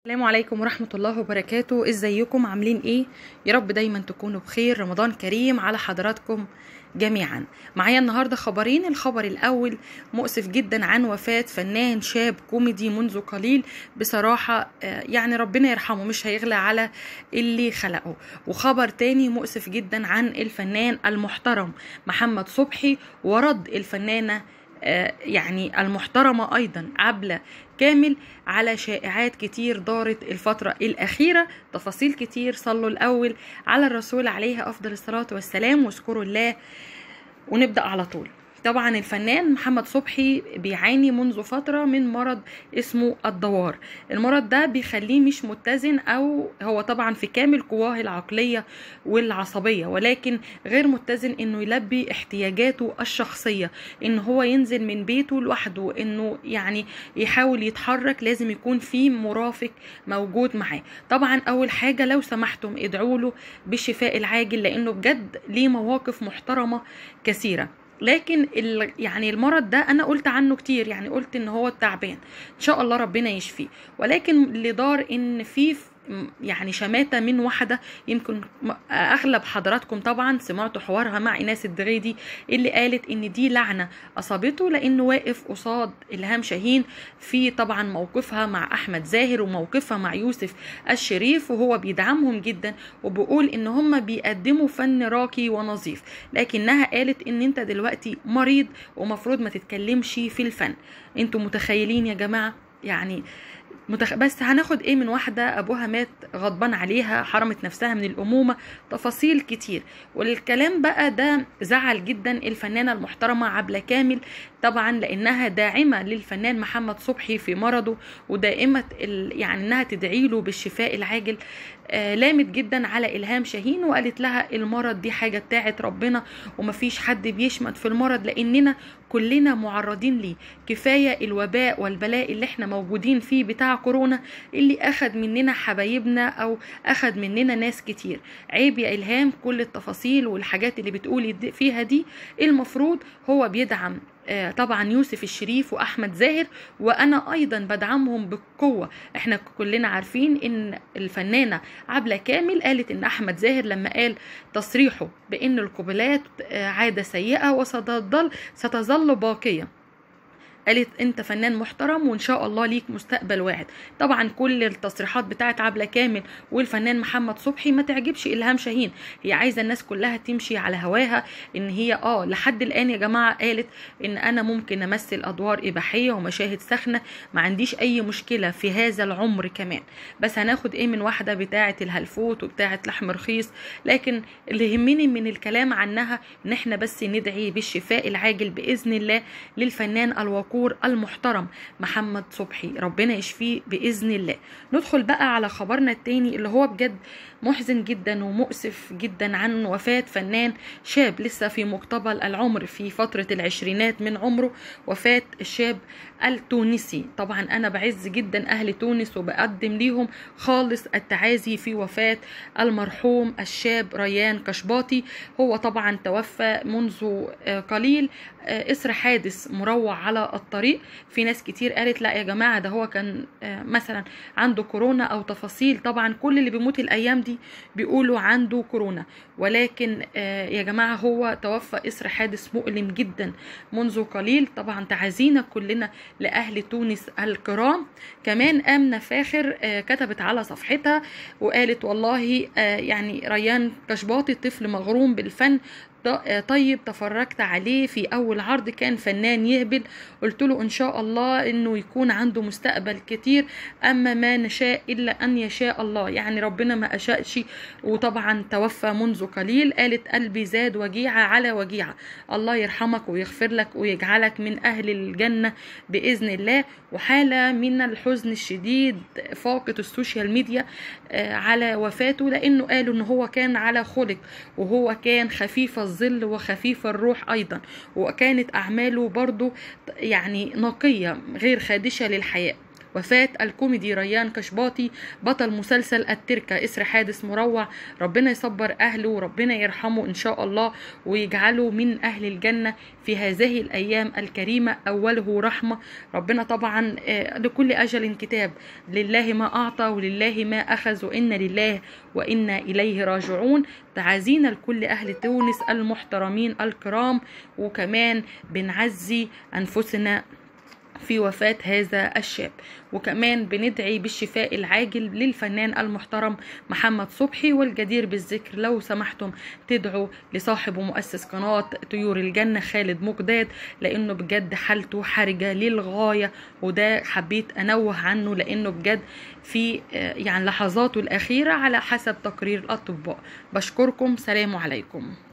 السلام عليكم ورحمة الله وبركاته ازيكم عاملين ايه يا رب دايما تكونوا بخير رمضان كريم على حضراتكم جميعا معايا النهاردة خبرين الخبر الاول مؤسف جدا عن وفاة فنان شاب كوميدي منذ قليل بصراحة آه، يعني ربنا يرحمه مش هيغلى على اللي خلقه وخبر تاني مؤسف جدا عن الفنان المحترم محمد صبحي ورد الفنانة آه، يعني المحترمة أيضا عبلة كامل على شائعات كتير دارت الفترة الأخيرة تفاصيل كتير صلوا الأول على الرسول عليه أفضل الصلاة والسلام واذكروا الله ونبدأ على طول طبعا الفنان محمد صبحي بيعاني منذ فترة من مرض اسمه الدوار المرض ده بيخليه مش متزن او هو طبعا في كامل قواه العقلية والعصبية ولكن غير متزن انه يلبي احتياجاته الشخصية ان هو ينزل من بيته لوحده انه يعني يحاول يتحرك لازم يكون في مرافق موجود معاه طبعا اول حاجة لو سمحتم ادعوا له بالشفاء العاجل لانه بجد ليه مواقف محترمة كثيرة لكن ال... يعني المرض ده انا قلت عنه كتير يعني قلت ان هو تعبان ان شاء الله ربنا يشفيه ولكن اللي دار ان في يعني شماتة من واحدة يمكن أغلب حضراتكم طبعا سمعتوا حوارها مع إيناس الدغيدي اللي قالت إن دي لعنة أصابته لأنه واقف قصاد إلهام شاهين في طبعا موقفها مع أحمد زاهر وموقفها مع يوسف الشريف وهو بيدعمهم جدا وبيقول إن هم بيقدموا فن راقي ونظيف لكنها قالت إن أنت دلوقتي مريض ومفروض ما تتكلمش في الفن انتوا متخيلين يا جماعة يعني متخ... بس هناخد ايه من واحده ابوها مات غضبان عليها حرمت نفسها من الامومه تفاصيل كتير والكلام بقى ده زعل جدا الفنانه المحترمه عبله كامل طبعا لانها داعمه للفنان محمد صبحي في مرضه ودائمه ال... يعني انها تدعي له بالشفاء العاجل آه لامت جدا على الهام شاهين وقالت لها المرض دي حاجه بتاعت ربنا ومفيش حد بيشمت في المرض لاننا كلنا معرضين ليه كفايه الوباء والبلاء اللي احنا موجودين فيه بتاع كورونا اللي اخد مننا حبايبنا او اخد مننا ناس كتير عيب يا الهام كل التفاصيل والحاجات اللي بتقولي فيها دي المفروض هو بيدعم طبعا يوسف الشريف واحمد زاهر وانا ايضا بدعمهم بقوه احنا كلنا عارفين ان الفنانه عبله كامل قالت ان احمد زاهر لما قال تصريحه بان القبلات عاده سيئه وستظل ستظل باقيه قالت انت فنان محترم وان شاء الله ليك مستقبل واعد طبعا كل التصريحات بتاعت عبله كامل والفنان محمد صبحي ما تعجبش الهام شاهين هي عايزه الناس كلها تمشي على هواها ان هي اه لحد الان يا جماعه قالت ان انا ممكن امثل ادوار اباحيه ومشاهد ساخنه ما عنديش اي مشكله في هذا العمر كمان بس هناخد ايه من واحده بتاعه الهلفوت وبتاعه لحم رخيص لكن اللي يهمني من الكلام عنها ان احنا بس ندعي بالشفاء العاجل باذن الله للفنان الوقور الدكتور المحترم محمد صبحي ربنا يشفيه باذن الله ندخل بقى على خبرنا التاني اللي هو بجد محزن جدا ومؤسف جدا عن وفاة فنان شاب لسه في مقتبل العمر في فترة العشرينات من عمره وفاة الشاب التونسي طبعا أنا بعز جدا أهل تونس وبقدم ليهم خالص التعازي في وفاة المرحوم الشاب ريان كشباطي هو طبعا توفى منذ قليل إثر حادث مروع على الطريق في ناس كتير قالت لا يا جماعة ده هو كان مثلا عنده كورونا أو تفاصيل طبعا كل اللي بيموت الأيام دي بيقولوا عنده كورونا ولكن يا جماعة هو توفى إثر حادث مؤلم جدا منذ قليل طبعا تعازينا كلنا لأهل تونس الكرام كمان آمنة فاخر كتبت على صفحتها وقالت والله يعني ريان كشباطي طفل مغروم بالفن طيب تفرجت عليه في اول عرض كان فنان يهبل قلت له ان شاء الله انه يكون عنده مستقبل كتير اما ما نشاء الا ان يشاء الله يعني ربنا ما اشاءش وطبعا توفى منذ قليل قالت قلبي زاد وجيعه على وجيعه الله يرحمك ويغفر لك ويجعلك من اهل الجنه باذن الله وحاله من الحزن الشديد فاقة السوشيال ميديا على وفاته لانه قالوا ان هو كان على خلق وهو كان خفيف الظل وخفيف الروح أيضا وكانت أعماله برضو يعني نقية غير خادشة للحياة وفاة الكوميدي ريان كشباطي بطل مسلسل التركة إسر حادث مروع ربنا يصبر أهله وربنا يرحمه إن شاء الله ويجعله من أهل الجنة في هذه الأيام الكريمة أوله رحمة ربنا طبعا آه، لكل أجل كتاب لله ما أعطى ولله ما أخذ وإن لله وإنا إليه راجعون تعازينا لكل أهل تونس المحترمين الكرام وكمان بنعزي أنفسنا في وفاة هذا الشاب وكمان بندعي بالشفاء العاجل للفنان المحترم محمد صبحي والجدير بالذكر لو سمحتم تدعوا لصاحب ومؤسس قناة طيور الجنة خالد مقداد لأنه بجد حالته حرجة للغاية وده حبيت أنوه عنه لأنه بجد في آه، يعني لحظاته الأخيرة على حسب تقرير الأطباء بشكركم سلام عليكم